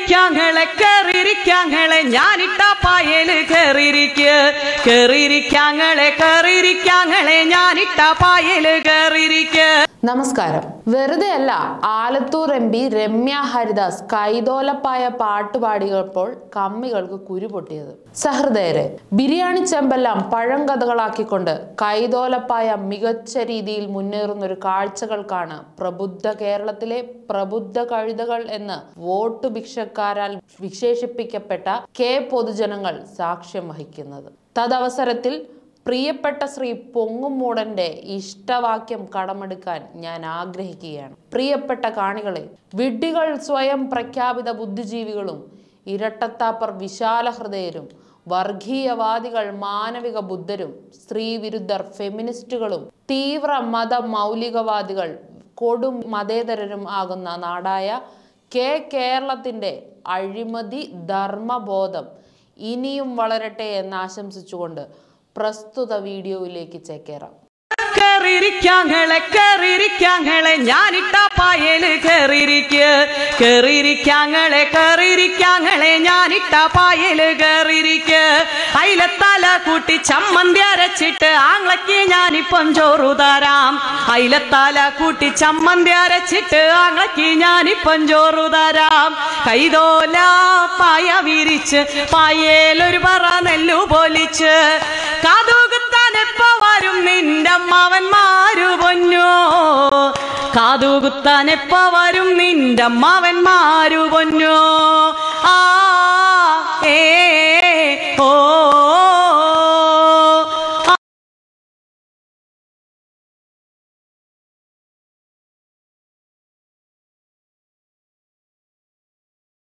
കേറിയിരിക്കാങ്ങളെ കേറിയിരിക്കാങ്ങളെ ഞാനിട്ട പായല് കേറിയിരിക്ക കേറിയിരിക്കാങ്ങളെ കേറിയിരിക്കാങ്ങളെ ഞാനിട്ട പായല് കേറിയിരിക്ക നമസ്കാരം വെറുതെ അല്ല ആലത്തൂർ എം പി രമ്യ ഹരിദാസ് കൈതോലപ്പായ പാട്ട് പാടിയപ്പോൾ കമ്മികൾക്ക് കുരു പൊട്ടിയത് സഹൃദയരെ ബിരിയാണി ചെമ്പെല്ലാം പഴങ്കഥകളാക്കിക്കൊണ്ട് കൈതോലപ്പായ മികച്ച രീതിയിൽ മുന്നേറുന്ന ഒരു കാഴ്ചകൾക്കാണ് പ്രബുദ്ധ കേരളത്തിലെ പ്രബുദ്ധ കഴുതകൾ എന്ന് വോട്ട് ഭിക്ഷക്കാരാൽ വിശേഷിപ്പിക്കപ്പെട്ട കെ പൊതുജനങ്ങൾ സാക്ഷ്യം വഹിക്കുന്നത് തദവസരത്തിൽ പ്രിയപ്പെട്ട ശ്രീ പൊങ്ങുമൂടന്റെ ഇഷ്ടവാക്യം കടമെടുക്കാൻ ഞാൻ ആഗ്രഹിക്കുകയാണ് പ്രിയപ്പെട്ട കാണികളെ വിഡ്ഢികൾ സ്വയം പ്രഖ്യാപിത ബുദ്ധിജീവികളും ഇരട്ടത്താപ്പർ വിശാല ഹൃദയരും വർഗീയവാദികൾ മാനവിക ബുദ്ധരും സ്ത്രീവിരുദ്ധർ ഫെമിനിസ്റ്റുകളും തീവ്ര മത മൗലികവാദികൾ കൊടും മതേതരരും ആകുന്ന നാടായ കെ കേരളത്തിന്റെ അഴിമതി ധർമ്മബോധം ഇനിയും വളരട്ടെ എന്ന് ആശംസിച്ചുകൊണ്ട് പ്രസ്തുത വീഡിയോയിലേക്ക് ചേക്കേറാം കേറിയിരിക്കാങ്ങളെ കേറിയിരിക്കാങ്ങളെ ഞാനിട്ട പായല് കേറിയിരിക്ക കേറിയിരിക്കാങ്ങളെ കേറിയിരിക്കാങ്ങളെ ഞാനിട്ട പായല് കേറിയിരിക്ക അയിലത്തല കൂട്ടി ചമ്മന്തി അരച്ചിട്ട് ആങ്ങളയ്ക്ക് ഞാനിപ്പം ചോറു തരാം അയിലത്തല കൂട്ടി ചമ്മന്തി അരച്ചിട്ട് ആങ്ങളയ്ക്ക് ഞാനിപ്പം ചോറു തരാം കൈതോല പായ വിരിച്ച് പായേലൊരു പറ നെല്ലു പൊലിച്ച് കാതുകുത്താൻ എപ്പോ വരും നിന്റെ അമ്മാവന്മാരു പൊന്നോ കാതുകുത്താൻ എപ്പോ വരും നിന്റെ അമ്മാവന്മാരു പൊന്നോ ആ